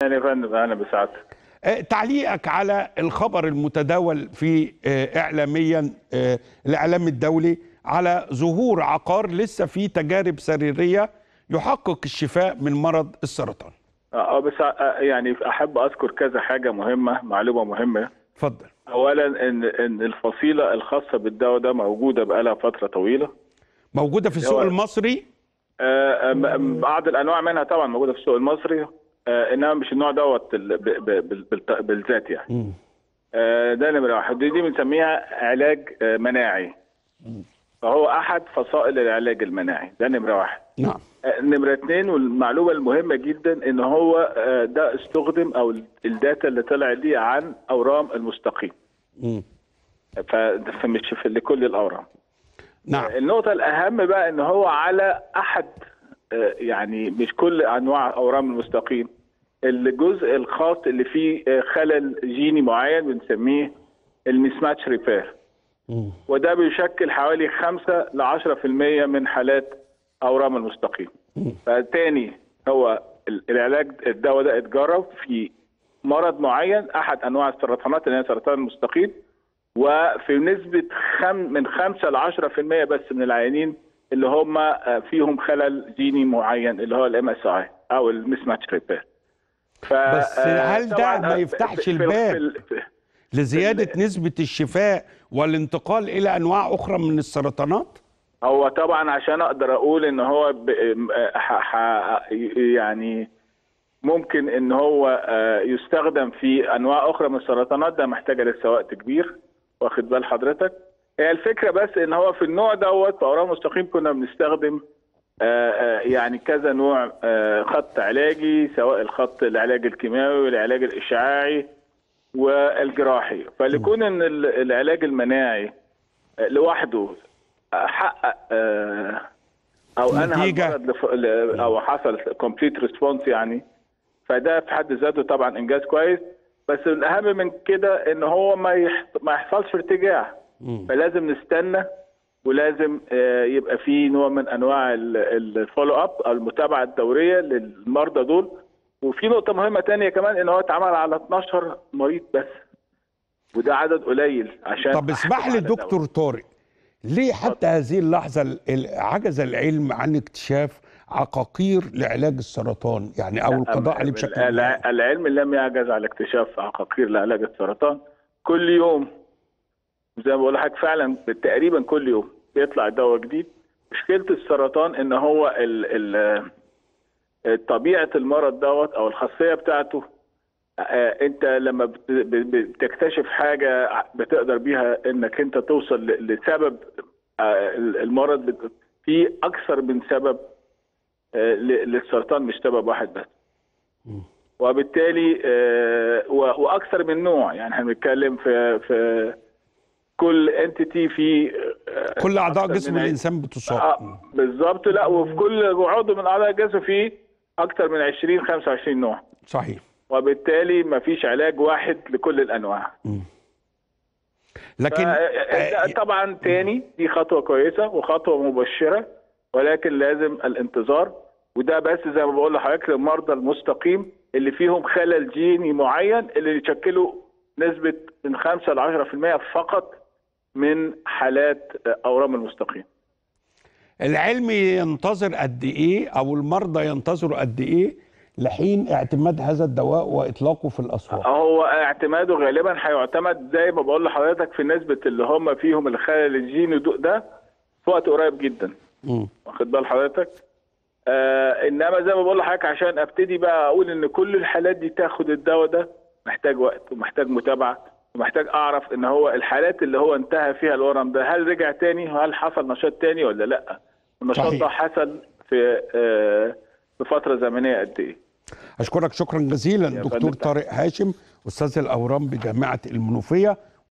اهلا يا فندم اهلا بسعادتك آه، تعليقك على الخبر المتداول في آه، اعلاميا آه، الاعلام الدولي على ظهور عقار لسه فيه تجارب سريريه يحقق الشفاء من مرض السرطان اه بس آه، يعني احب اذكر كذا حاجه مهمه معلومه مهمه اتفضل اولا ان ان الفصيله الخاصه بالدواء ده موجوده بقالها فتره طويله موجوده في السوق هو- المصري آه، م- بعض الانواع منها طبعا موجوده في السوق المصري آه، انما مش النوع دوت ال- ب- ب- بال- بالت- بالذات يعني مم. آه، ده نمره واحد دي, دي بنسميها علاج آه، مناعي فهو احد فصائل العلاج المناعي ده نمره واحد نعم آه، نمرة اتنين والمعلومة المهمة جدا ان هو آه، ده استخدم او الداتا اللي طلع دي عن اورام المستقيم مم. ف- فمش في لكل الاورام نعم النقطة الأهم بقى إن هو على أحد آه، يعني مش كل أنواع أورام المستقيم الجزء الخاص اللي فيه آه، خلل جيني معين بنسميه المسماتش ريبير مم. وده بيشكل حوالي 5 ل 10% من حالات أورام المستقيم فتاني هو ال- العلاج الدواء ده اتجرب في مرض معين أحد أنواع السرطانات اللي هي سرطان المستقيم وفي نسبة خم من 5 ل 10% بس من العيانين اللي هم آه، فيهم خلل جيني معين اللي هو الام اس اي او المس ماتش ريبير ف بس آه، هل ده طبعاً، ما آه، يفتحش في- في- الباب في ال- في- لزياده نسبه الشفاء والانتقال الى انواع اخرى من السرطانات هو طبعا عشان اقدر اقول ان هو ب... ح... ح... يعني ممكن ان هو آه، يستخدم في انواع اخرى من السرطانات ده محتاجه لسه وقت كبير واخد بال حضرتك هي الفكره بس ان هو في النوع دوت في اورام مستقيم كنا بنستخدم آه، آه، يعني كذا نوع آه، خط علاجي سواء الخط العلاج الكيماوي والعلاج الاشعاعي والجراحي فليكون ان ال- العلاج المناعي آه، لوحده حقق آه، او انهى نتيجة. المرض لف- ل- او حصل كومبليت ريسبونس يعني فده في حد ذاته طبعا انجاز كويس بس الاهم من كده ان هو ما يح- ما يحصلش ارتجاع فلازم نستنى ولازم آه، يبقى في نوع من انواع الفولو اب او المتابعه الدوريه للمرضى دول وفي نقطه مهمه تانية كمان ان هو اتعمل على 12 مريض بس وده عدد قليل عشان طب اسمح أحكم لي على دواء. دكتور طارق ليه حتى هذه اللحظة ال- ال- عجز العلم عن اكتشاف عقاقير لعلاج السرطان يعني أو القضاء عليه بشكل الع- ما العلم لم يعجز على اكتشاف عقاقير لعلاج السرطان كل يوم زي ما بقول لحضرتك فعلا تقريبا كل يوم بيطلع دواء جديد مشكله السرطان ان هو ال ال طبيعه المرض دوت او الخاصيه بتاعته آه، انت لما بت- ب- بتكتشف حاجه بتقدر بيها انك انت توصل ل- لسبب آه، المرض بت- في اكثر من سبب آه، ل- للسرطان مش سبب واحد بس وبالتالي آه، و- واكثر من نوع يعني احنا بنتكلم في في كل انتيتي في آه، كل أعضاء أكثر جسم من عي- الإنسان بتصاب آه، بالظبط لا وفي كل عضو من اعضاء الجسم في اكثر من 20 25 نوع صحيح وبالتالي ما فيش علاج واحد لكل الانواع لكن ف- آه، طبعا تاني دي خطوه كويسه وخطوه مبشره ولكن لازم الانتظار وده بس زي ما بقول لحضرتك للمرضى المستقيم اللي فيهم خلل جيني معين اللي يشكلوا نسبه من 5 ل 10% فقط من حالات اورام المستقيم. العلم ينتظر قد إيه أو المرضى ينتظروا قد إيه لحين اعتماد هذا الدواء وإطلاقه في الأسواق هو اعتماده غالبا هيعتمد زي ما بقول لحضرتك في نسبه اللي هم فيهم الخلل الجيني دو- ده في وقت قريب جدا. مم. واخد بال حضرتك آه انما زي ما بقول لحضرتك عشان ابتدي بقى اقول ان كل الحالات دي تاخد الدواء ده محتاج وقت ومحتاج متابعه ومحتاج اعرف ان هو الحالات اللي هو انتهى فيها الورم ده هل رجع تاني وهل حصل نشاط تاني ولا لا النشاط صحيح. ده حصل في آه في فتره زمنيه قد ايه أشكرك شكرا جزيلا يا دكتور فندم. طارق هاشم أستاذ الأورام بجامعة المنوفية